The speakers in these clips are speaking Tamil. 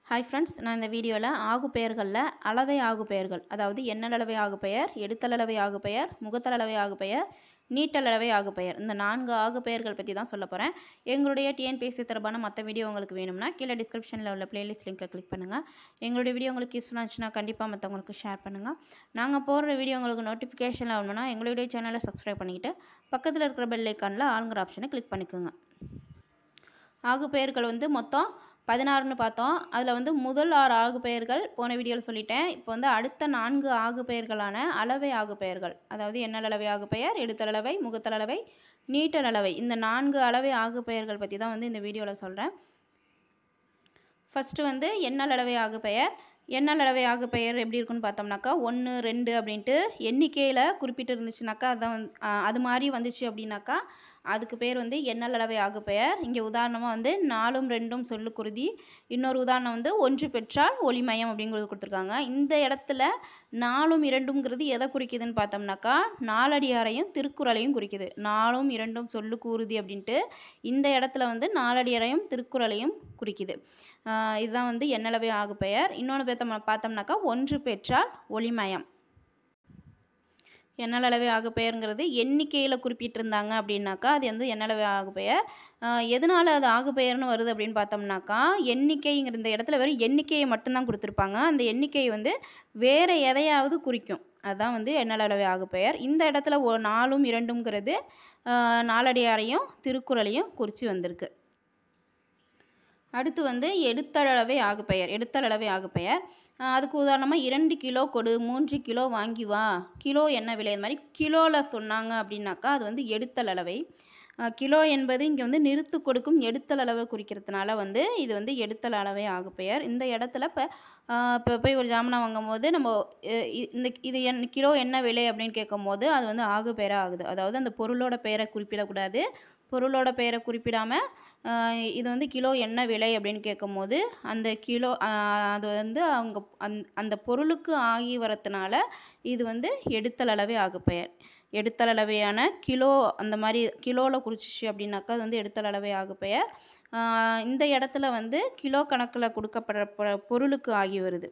ஹாய் ஃப்ரெண்ட்ஸ் நான் இந்த வீடியோவில் ஆகு பெயர்களில் அளவை ஆகு பெயர்கள் அதாவது எண்ணளவை ஆகு பெயர் எடுத்தளவை ஆகு பெயர் முகத்தளவை ஆகு பெயர் நீட்டளவை ஆகு பெயர் இந்த நான்கு ஆகு பெயர்கள் பற்றி தான் சொல்ல போகிறேன் எங்களுடைய டிஎன்பிஎஸ்சி தொடர்பான மற்ற வீடியோ உங்களுக்கு வேணும்னா கீழே டிஸ்கிரிப்ஷனில் உள்ள பிளேலிஸ்ட் லிங்கை கிளிக் பண்ணுங்கள் எங்களுடைய வீடியோ உங்களுக்கு யூஸ்ஃபுல்லாக இருந்துச்சுன்னா கண்டிப்பாக மற்றவங்களுக்கு ஷேர் பண்ணுங்கள் நாங்கள் போடுற வீடியோ உங்களுக்கு நோட்டிஃபிகேஷன் ஆகணும்னா எங்களுடைய சேனலை சப்ஸ்கிரைப் பண்ணிக்கிட்டு பக்கத்தில் இருக்கிற பெல் ஐக்கானில் ஆளுங்கிற ஆப்ஷனை கிளிக் பண்ணிக்கோங்க ஆகு பெயர்கள் வந்து மொத்தம் பதினாறுன்னு பார்த்தோம் அதில் வந்து முதல் ஆறு ஆகு பெயர்கள் போன வீடியோவில் சொல்லிட்டேன் இப்போ வந்து அடுத்த நான்கு ஆகு பெயர்களான அளவை ஆகு பெயர்கள் அதாவது எண்ணளவை ஆகு பெயர் எடுத்தளவை முகத்தளவை நீட்டளவை இந்த நான்கு அளவை ஆகு பெயர்கள் பற்றி தான் வந்து இந்த வீடியோவில் சொல்கிறேன் ஃபஸ்ட்டு வந்து எண்ணளவை ஆகு பெயர் எண்ணளவை ஆகு பெயர் எப்படி இருக்குன்னு பார்த்தோம்னாக்கா ஒன்று ரெண்டு அப்படின்ட்டு எண்ணிக்கையில் குறிப்பிட்டு இருந்துச்சுனாக்கா அதான் வந்து அது மாதிரி வந்துச்சு அப்படின்னாக்கா அதுக்கு பேர் வந்து எண்ணளவை ஆகு பெயர் இங்கே உதாரணமாக வந்து நாலும் ரெண்டும் சொல்லு குருதி இன்னொரு உதாரணம் வந்து ஒன்று பெற்றால் ஒளிமயம் அப்படிங்கிறது கொடுத்துருக்காங்க இந்த இடத்துல நாலும் இரண்டுங்கிறது எதை குறிக்குதுன்னு பார்த்தோம்னாக்கா நாலடியாரையும் திருக்குறளையும் குறிக்குது நாலும் இரண்டும் சொல்லு கூறுதி அப்படின்ட்டு இந்த இடத்துல வந்து நாலடியாரையும் திருக்குறளையும் குறிக்குது இதுதான் வந்து எண்ணளவை ஆகு பெயர் இன்னொன்று பார்த்தோம் பார்த்தோம்னாக்கா ஒன்று பெற்றால் ஒளிமயம் எண்ணளவை ஆகு பெயருங்கிறது எண்ணிக்கையில் குறிப்பிட்டிருந்தாங்க அப்படின்னாக்கா அது வந்து எண்ணளவை ஆகு பெயர் எதனால் அது ஆகு பெயர்னு வருது அப்படின்னு பார்த்தோம்னாக்கா எண்ணிக்கைங்கிற இந்த இடத்துல வெறும் எண்ணிக்கையை மட்டும்தான் கொடுத்துருப்பாங்க அந்த எண்ணிக்கையை வந்து வேறு எதையாவது குறிக்கும் அதுதான் வந்து எண்ணளவை ஆகு பெயர் இந்த இடத்துல ஒரு நாலும் இரண்டுங்கிறது நாலடியாரையும் திருக்குறளையும் குறித்து வந்திருக்கு அடுத்து வந்து எடுத்தளவை ஆகு பெயர் எடுத்தளவை ஆகு பெயர் அதுக்கு உதாரணமாக இரண்டு கிலோ கொடு மூன்று கிலோ வாங்கி வா கிலோ என்ன விலை இது மாதிரி கிலோவில் சொன்னாங்க அப்படின்னாக்கா அது வந்து எடுத்தளவை கிலோ என்பது இங்கே வந்து நிறுத்து கொடுக்கும் எடுத்தல் அளவை குறிக்கிறதுனால வந்து இது வந்து எடுத்தல் அளவை ஆகு பெயர் இந்த இடத்துல இப்போ இப்போ போய் ஒரு ஜாமனை வாங்கும் போது நம்ம இந்த இது என் கிலோ என்ன விலை அப்படின்னு கேட்கும் போது அது வந்து ஆகு பெயராக ஆகுது அதாவது அந்த பொருளோட பெயரை குறிப்பிடக்கூடாது பொருளோட பெயரை குறிப்பிடாமல் இது வந்து கிலோ என்ன விலை அப்படின்னு கேட்கும்போது அந்த கிலோ அது வந்து அவங்க அந் அந்த பொருளுக்கு ஆகி வரத்துனால இது வந்து எடுத்தளவே ஆகு பெயர் எடுத்தளவையான கிலோ அந்த மாதிரி கிலோவில் குறிச்சிச்சு அப்படின்னாக்கா அது வந்து எடுத்தளவை ஆகு பெயர் இந்த இடத்துல வந்து கிலோ கணக்கில் கொடுக்கப்படுற பொருளுக்கு ஆகி வருது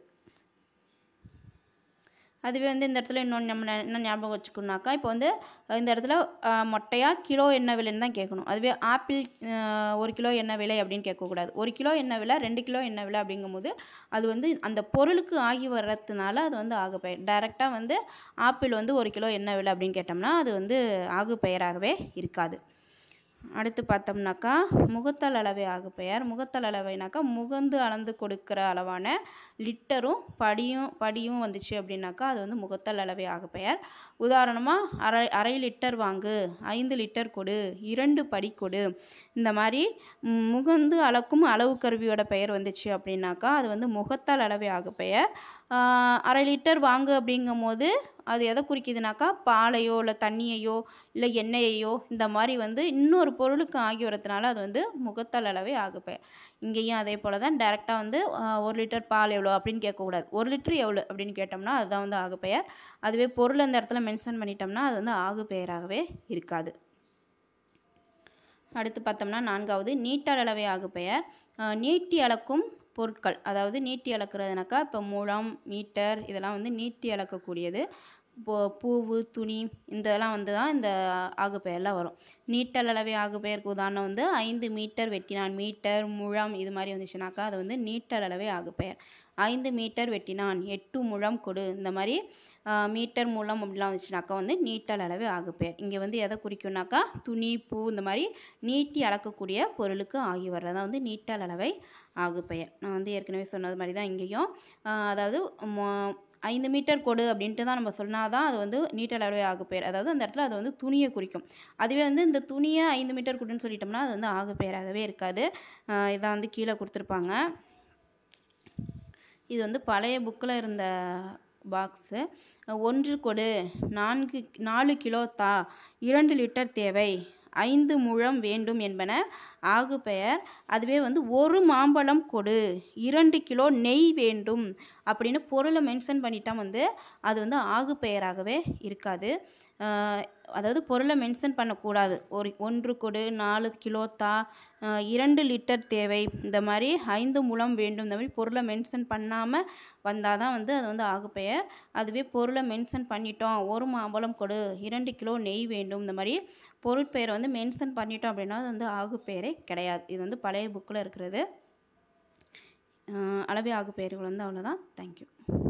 அதுவே வந்து இந்த இடத்துல இன்னொன்று நம்ம என்ன ஞாபகம் வச்சுக்கணுனாக்கா இப்போ வந்து இந்த இடத்துல மொட்டையாக கிலோ என்ன விலைன்னு தான் கேட்கணும் அதுவே ஆப்பிள் ஒரு கிலோ என்ன விலை அப்படின்னு கேட்கக்கூடாது ஒரு கிலோ என்ன விலை ரெண்டு கிலோ என்ன விலை அப்படிங்கும்போது அது வந்து அந்த பொருளுக்கு ஆகி வர்றதுனால அது வந்து ஆகு பெயர் டைரெக்டாக வந்து ஆப்பிள் வந்து ஒரு கிலோ என்ன விலை அப்படின்னு கேட்டோம்னா அது வந்து ஆகு பெயராகவே இருக்காது அடுத்து பார்த்தோம்னாக்கா முகத்தல் அளவை ஆகு பெயர் முகத்தல் அளவைனாக்கா முகந்து அளந்து கொடுக்குற அளவான லிட்டரும் படியும் படியும் வந்துச்சு அப்படின்னாக்கா அது வந்து முகத்தல் அளவை ஆகு பெயர் உதாரணமாக அரை அரை லிட்டர் வாங்கு ஐந்து லிட்டர் கொடு இரண்டு படி கொடு இந்த மாதிரி முகந்து அளக்கும் அளவு கருவியோட பெயர் வந்துச்சு அப்படின்னாக்கா அது வந்து முகத்தல் அளவை ஆகு பெயர் அரை லிட்டர் வாங்கு அப்படிங்கும் போது அது எதை குறிக்குதுனாக்கா பாலையோ இல்லை தண்ணியையோ இல்லை எண்ணெயையோ இந்த மாதிரி வந்து இன்னொரு பொருளுக்கு ஆகி வரதுனால அது வந்து முகத்தல் அளவே ஆகு பெயர் இங்கேயும் அதே போல் தான் டேரெக்டாக வந்து ஒரு லிட்டர் பால் எவ்வளோ அப்படின்னு கேட்கக்கூடாது ஒரு லிட்டர் எவ்வளோ அப்படின்னு கேட்டோம்னா அதுதான் வந்து ஆகு பெயர் அதுவே பொருள் அந்த இடத்துல மென்ஷன் பண்ணிட்டோம்னா அது வந்து ஆகு பெயராகவே இருக்காது அடுத்து பார்த்தோம்னா நான்காவது நீட்டளவை ஆகு பெயர் நீட்டி அளக்கும் பொருட்கள் அதாவது நீட்டி அளக்குறதுனாக்கா இப்போ முழம் மீட்டர் இதெல்லாம் வந்து நீட்டி அளக்கக்கூடியது பூவு துணி இந்த இதெல்லாம் வந்து தான் இந்த ஆகு பெயரில் வரும் நீட்டளவை ஆகு பெயருக்கு உதாரணம் வந்து ஐந்து மீட்டர் வெட்டினான் மீட்டர் முழம் இது மாதிரி வந்துச்சுனாக்கா அது வந்து நீட்டளவை ஆகு பெயர் ஐந்து மீட்டர் வெட்டினான் எட்டு முழம் கொடு இந்த மாதிரி மீட்டர் முழம் அப்படிலாம் வந்துச்சுனாக்கா வந்து நீட்டல் அளவு ஆகு பெயர் இங்கே வந்து எதை குறிக்கும்னாக்கா துணி பூ இந்த மாதிரி நீட்டி அளக்கக்கூடிய பொருளுக்கு ஆகி வர்றதா வந்து நீட்டல் அளவை ஆகு பெயர் நான் வந்து ஏற்கனவே சொன்னது மாதிரி தான் இங்கேயும் அதாவது ஐந்து மீட்டர் கொடு அப்படின்ட்டு தான் நம்ம சொன்னால் தான் அது வந்து நீட்டல் அளவை ஆகு பெயர் அதாவது அந்த இடத்துல அது வந்து துணியை குறிக்கும் அதுவே வந்து இந்த துணியை ஐந்து மீட்டர் கொடுன்னு சொல்லிட்டோம்னா அது வந்து ஆகு பெயராகவே இருக்காது இதான் வந்து கீழே கொடுத்துருப்பாங்க இது வந்து பழைய புக்கில் இருந்த பாக்ஸு ஒன்று கொடு நான்கு நாலு கிலோ தா இரண்டு லிட்டர் தேவை ஐந்து முழம் வேண்டும் என்பன ஆகு பெயர் அதுவே வந்து ஒரு மாம்பழம் கொடு இரண்டு கிலோ நெய் வேண்டும் அப்படின்னு பொருளை மென்ஷன் பண்ணிட்டா வந்து அது வந்து ஆகு பெயராகவே இருக்காது ஆஹ் அதாவது பொருளை மென்ஷன் பண்ணக்கூடாது ஒரு ஒன்று கொடு நாலு கிலோ தா ஆஹ் இரண்டு லிட்டர் தேவை இந்த மாதிரி ஐந்து முழம் வேண்டும் இந்த மாதிரி பொருளை மென்ஷன் பண்ணாமல் வந்தால் தான் வந்து அது வந்து ஆகு பெயர் அதுவே பொருளை மென்ஷன் பண்ணிட்டோம் ஒரு மாம்பழம் கொடு இரண்டு கிலோ நெய் வேண்டும் இந்த மாதிரி பொருட்பெயரை வந்து மென்ஷன் பண்ணிட்டோம் அப்படின்னா அது வந்து ஆகு பெயரே கிடையாது இது வந்து பழைய புக்கில் இருக்கிறது ஆஹ் அளவே ஆகு பெயர்கள் வந்து அவ்வளோதான் தேங்க்யூ